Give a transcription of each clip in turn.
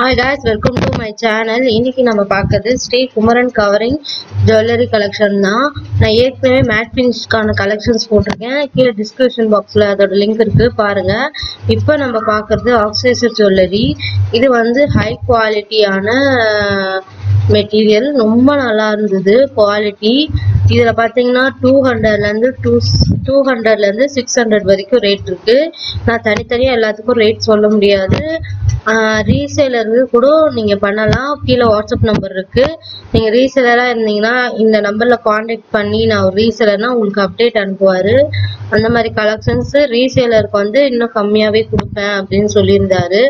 hi guys welcome to my channel இன்னைக்கு நம்ம பார்க்கறது Sri Kumaran covering jewellery collection தான் நான் ஏற்கனவே மேட் ஃபினிஷ்க்கான கலெக்ஷன்ஸ் போட்டிருக்கேன் கீழே டிஸ்கிரிப்ஷன் பாக்ஸில் அதோட லிங்க் இருக்கு பாருங்க இப்போ நம்ம பார்க்கறது ஆக்சைசர் ஜுவல்லரி இது வந்து ஹை குவாலிட்டியான மெட்டீரியல் ரொம்ப நல்லா இருந்தது குவாலிட்டி இதில் பார்த்தீங்கன்னா டூ ஹண்ட்ரட்லேருந்து டூ டூ ஹண்ட்ரட்லேருந்து சிக்ஸ் ஹண்ட்ரட் வரைக்கும் ரேட் இருக்கு நான் தனித்தனியாக எல்லாத்துக்கும் ரேட் சொல்ல முடியாது ரீசேலருக்கு கூட நீங்கள் பண்ணலாம் கீழே வாட்ஸ்அப் நம்பர் இருக்கு நீங்கள் ரீசேலராக இருந்தீங்கன்னா இந்த நம்பரில் காண்டாக்ட் பண்ணி நான் ஒரு ரீசேலர்னா உங்களுக்கு அப்டேட் அனுப்புவார் அந்த மாதிரி கலெக்ஷன்ஸ் ரீசேலருக்கு வந்து இன்னும் கம்மியாகவே கொடுப்பேன் அப்படின்னு சொல்லியிருந்தாரு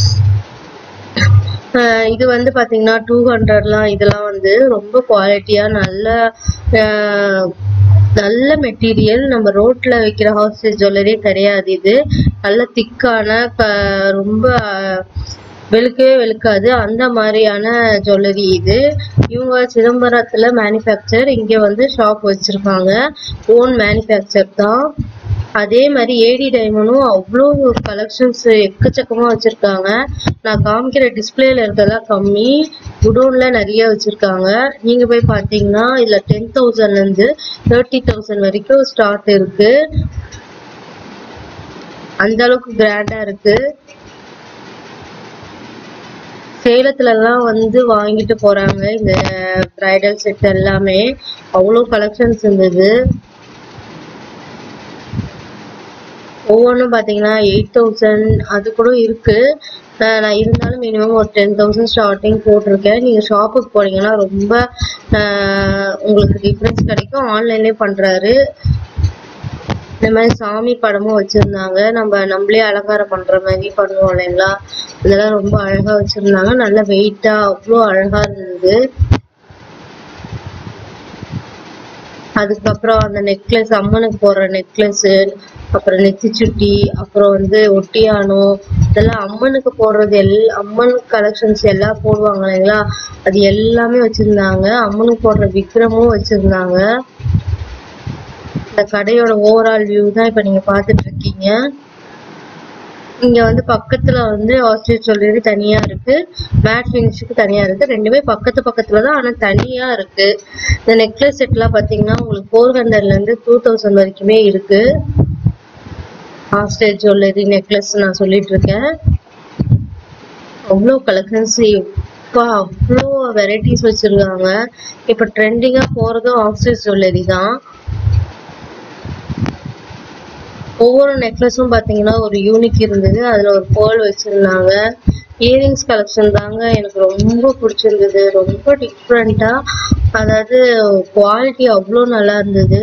ஆஹ் இது வந்து பாத்தீங்கன்னா டூ ஹண்ட்ரட்லாம் இதெல்லாம் வந்து ரொம்ப குவாலிட்டியா நல்ல ஆஹ் நல்ல மெட்டீரியல் நம்ம ரோட்ல வைக்கிற ஹவுஸ் ஜுவல்லரியே கிடையாது இது நல்ல திக்கான ரொம்ப வெளுக்கவே வெளுக்காது அந்த மாதிரியான ஜுவல்லரி இது இவங்க சிதம்பரத்துல மேனுஃபேக்சர் இங்க வந்து ஷாப் வச்சிருக்காங்க ஓன் மேனுஃபேக்சர் தான் அதே மாதிரி ஏடி டைமண்டும் அவ்வளோ கலெக்ஷன்ஸ் எக்கச்சக்கமா வச்சிருக்காங்க நான் காமிக்கிற டிஸ்பிளேல இருக்கிறதெல்லாம் கம்மி குடோன்ல நிறைய வச்சிருக்காங்க நீங்க போய் பார்த்தீங்கன்னா இதுல டென் தௌசண்ட்ல இருந்து தேர்ட்டி தௌசண்ட் வரைக்கும் ஸ்டார்ட் இருக்கு அந்த அளவுக்கு கிராண்டா இருக்கு சேலத்துல எல்லாம் வந்து வாங்கிட்டு போறாங்க இந்த பிரைடல் செட் எல்லாமே அவ்வளோ கலெக்ஷன்ஸ் இருந்தது ஒவ்வொன்றும் பார்த்தீங்கன்னா எயிட் தௌசண்ட் அது கூட இருக்கு அஹ் நான் இருந்தாலும் மினிமம் ஒரு டென் தௌசண்ட் ஸ்டார்டிங் போட்டிருக்கேன் நீங்கள் ஷாப்புக்கு போனீங்கன்னா ரொம்ப அஹ் உங்களுக்கு டிஃப்ரென்ஸ் கிடைக்கும் ஆன்லைன்லேயே பண்ணுறாரு இந்த மாதிரி சாமி படமும் வச்சிருந்தாங்க நம்ம நம்மளே அலங்காரம் பண்ற மாதிரி பண்ணுவோம் இல்லைங்களா இதெல்லாம் ரொம்ப அழகா வச்சிருந்தாங்க நல்ல வெயிட்டா அவ்வளோ அழகா இருந்தது அதுக்கப்புறம் அந்த நெக்லஸ் அம்மனுக்கு போடுற நெக்லஸ் அப்புறம் நெத்தி சுட்டி அப்புறம் வந்து ஒட்டியானம் இதெல்லாம் அம்மனுக்கு போடுறது எல் அம்மன் கலெக்ஷன்ஸ் எல்லாம் போடுவாங்க இல்லைங்களா அது எல்லாமே வச்சிருந்தாங்க அம்மனுக்கு போடுற விக்ரமும் வச்சிருந்தாங்க இந்த கடையோட ஓவரால் வியூ தான் இப்ப நீங்க பாத்துட்டு இருக்கீங்க இங்க வந்து பக்கத்துல வந்து ஆஸ்ட்ரேட் ஜுவல்லரி தனியா இருக்கு மேட் ஃபினிஷுக்கு தனியா இருக்கு ரெண்டுமே பக்கத்து பக்கத்துல தான் ஆனா தனியா இருக்கு இந்த நெக்லஸ் செட்லாம் பாத்தீங்கன்னா உங்களுக்கு ஃபோர் ஹண்ட்ரட்ல இருந்து டூ தௌசண்ட் வரைக்குமே இருக்கு ஆஸ்ட்ரேட் ஜுவல்லரி நெக்லஸ் நான் சொல்லிட்டு இருக்கேன் அவ்வளோ கலெக்ஷன்ஸ் இப்பா அவ்வளோ வெரைட்டிஸ் வச்சிருக்காங்க இப்ப ட்ரெண்டிங்கா போறதும் ஆக்சைஸ் ஜுவல்லரி தான் ஒவ்வொரு நெக்லஸும் பார்த்தீங்கன்னா ஒரு யூனிக் இருந்தது அதில் ஒரு பேர்ல் வச்சுருந்தாங்க இயரிங்ஸ் கலெக்ஷன் தாங்க எனக்கு ரொம்ப பிடிச்சிருந்தது ரொம்ப டிஃப்ரெண்ட்டாக அதாவது குவாலிட்டி அவ்வளோ நல்லா இருந்தது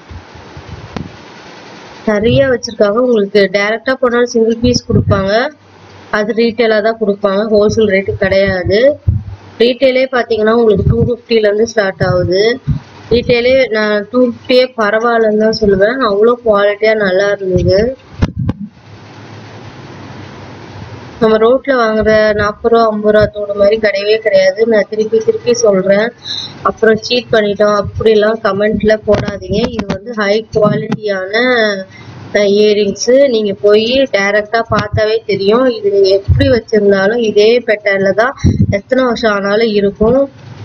நிறைய வச்சுருக்காங்க உங்களுக்கு டைரெக்டாக போனாலும் சிங்கிள் பீஸ் கொடுப்பாங்க அது ரீட்டெயிலாக தான் கொடுப்பாங்க ஹோல்சேல் ரேட்டு கிடையாது ரீட்டெயிலே பார்த்தீங்கன்னா உங்களுக்கு டூ ஃபிஃப்டிலேருந்து ஸ்டார்ட் ஆகுது ரீட்டெயிலே நான் டூ ஃபிஃப்டியே பரவாயில்லன்னு தான் சொல்லுவேன் அவ்வளோ குவாலிட்டியாக நல்லா இருந்தது நம்ம ரோட்ல வாங்குற நாற்பது ரூபா ஐம்பது ரூபா தோடு மாதிரி கிடையவே கிடையாது நான் திருப்பி திருப்பி சொல்றேன் அப்புறம் சீட் பண்ணிட்டோம் அப்படிலாம் கமெண்ட்ல போடாதீங்க இது வந்து ஹை குவாலிட்டியான இயரிங்ஸ் நீங்க போய் டைரக்டா பார்த்தாவே தெரியும் இது நீங்க எப்படி வச்சிருந்தாலும் இதே பேட்டர்ன்ல தான் எத்தனை வருஷம் ஆனாலும் இருக்கும்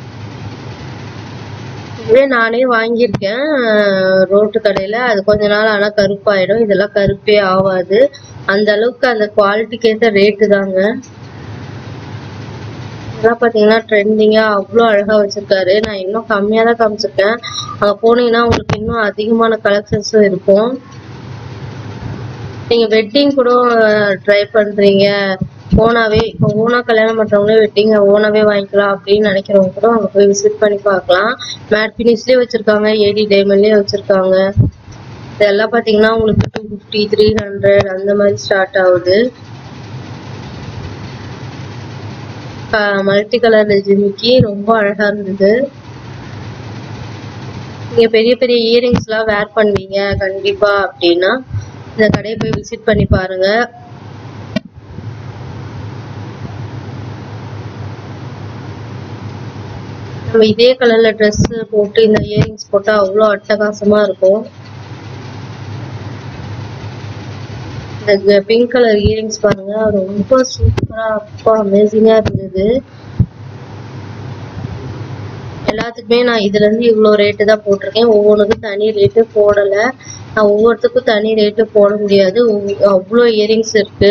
இதே நானே வாங்கியிருக்கேன் ரோட்டு கடையில அது கொஞ்ச நாள் ஆனா கருப்பாயிடும் இதெல்லாம் கருப்பே ஆகாது அந்த அளவுக்கு அந்த குவாலிட்டிக்கு ஏற்ற ரேட்டு தாங்க இதெல்லாம் பாத்தீங்கன்னா ட்ரெண்டிங்கா அவ்வளோ அழகா வச்சிருக்காரு நான் இன்னும் கம்மியா தான் காமிச்சிருக்கேன் அங்க போனீங்கன்னா உங்களுக்கு இன்னும் அதிகமான கலெக்ஷன்ஸும் இருக்கும் நீங்க வெட்டிங் கூட ட்ரை பண்றீங்க ஓனாவே இப்போ ஓனா கல்யாணம் பண்றவங்களே வெட்டிங் ஓனாவே வாங்கிக்கலாம் அப்படின்னு நினைக்கிறவங்க கூட அங்க போய் விசிட் பண்ணி பார்க்கலாம் மேட் ஃபினிஷ்லயே வச்சிருக்காங்க ஏடி டைமண்ட்லயே வச்சிருக்காங்க இதெல்லாம் பாத்தீங்கன்னா உங்களுக்கு டூ ஃபிஃப்டி த்ரீ ஹண்ட்ரட் அந்த மாதிரி ஸ்டார்ட் ஆகுது மல்டி கலர் ஜிமிக்கி ரொம்ப அழகா இருந்தது நீங்க பெரிய பெரிய இயரிங்ஸ் எல்லாம் வேர் பண்ணுவீங்க கண்டிப்பா அப்படின்னா இந்த கடையை போய் விசிட் பண்ணி பாருங்க நம்ம இதே கலர்ல ட்ரெஸ் போட்டு இந்த இயரிங்ஸ் போட்டா அவ்வளோ அட்டகாசமா இருக்கும் இந்த பிங்க் கலர் இயரிங்ஸ் பாருங்க ரொம்ப சூப்பரா அப்பா அமேசிங்கா இருந்தது எல்லாத்துக்குமே நான் இதுல இருந்து இவ்வளவு ரேட்டு தான் போட்டிருக்கேன் ஒவ்வொன்றுக்கும் தனி ரேட்டு போடல நான் ஒவ்வொருத்துக்கும் தனி ரேட்டு போட முடியாது அவ்வளோ இயரிங்ஸ் இருக்கு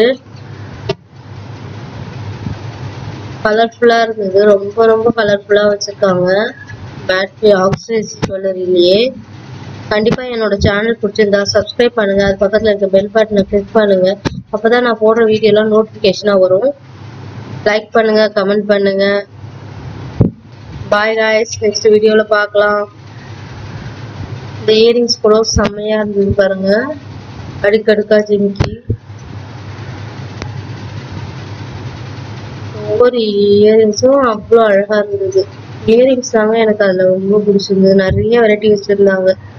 கலர்ஃபுல்லா இருந்தது ரொம்ப ரொம்ப கலர்ஃபுல்லா வச்சிருக்காங்க பேட்டரி ஆக்சைஸ் ஜுவல்லரிலேயே கண்டிப்பா என்னோட சேனல் பிடிச்சிருந்தா சப்ஸ்கிரைப் பண்ணுங்க அது பக்கத்துல இருக்க பெல் பட்டனை கிளிக் பண்ணுங்க அப்பதான் நான் போடுற வீடியோ எல்லாம் நோட்டிபிகேஷனா வரும் லைக் பண்ணுங்க கமெண்ட் பண்ணுங்க பாய் காய்ஸ் நெக்ஸ்ட் வீடியோல பார்க்கலாம் இந்த இயரிங்ஸ் கூட செம்மையா இருந்தது பாருங்க அடுக்கடுக்கா ஜிமிக்கி ஒவ்வொரு இயரிங்ஸும் அவ்வளோ அழகா இருந்தது இயரிங்ஸ் தாங்க எனக்கு அதுல ரொம்ப பிடிச்சிருந்தது நிறைய வெரைட்டி வச்சிருந்தாங்க